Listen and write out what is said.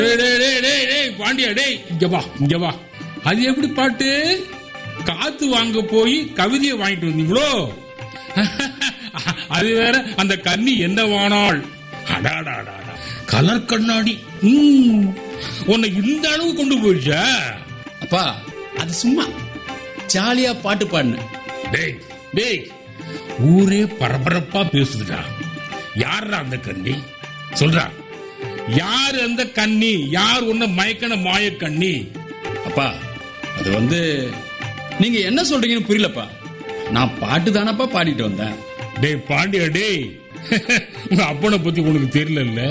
டேய், டேய், டேய், டேய், டேய், பாண்டியா டேய் இங்க வா இங்க வா அது எப்படி பாட்டு காத்து வாங்க போய் கவிதையை வாங்கிட்டு வந்தீங்களோ அது வேற அந்த கன்னி என்னவானாள் அடாடாடா கலர் கண்ணாடி ம், உன்னை இந்த அளவு கொண்டு போயிடுச்சா அப்பா அது சும்மா ஜாலியா பாட்டு பாடினேன் டேய் டேய் ஊரே பரபரப்பா பேசுதுடா யாரா அந்த கண்ணி சொல்றா யார் அந்த கண்ணி யார் உன்னை மயக்கன மாய கண்ணி அப்பா அது வந்து நீங்க என்ன சொல்றீங்கன்னு புரியலப்பா நான் பாட்டு தானப்பா பாடிட்டு வந்தேன் டேய் பாண்டியா டேய் உங்க அப்பனை பத்தி உனக்கு தெரியல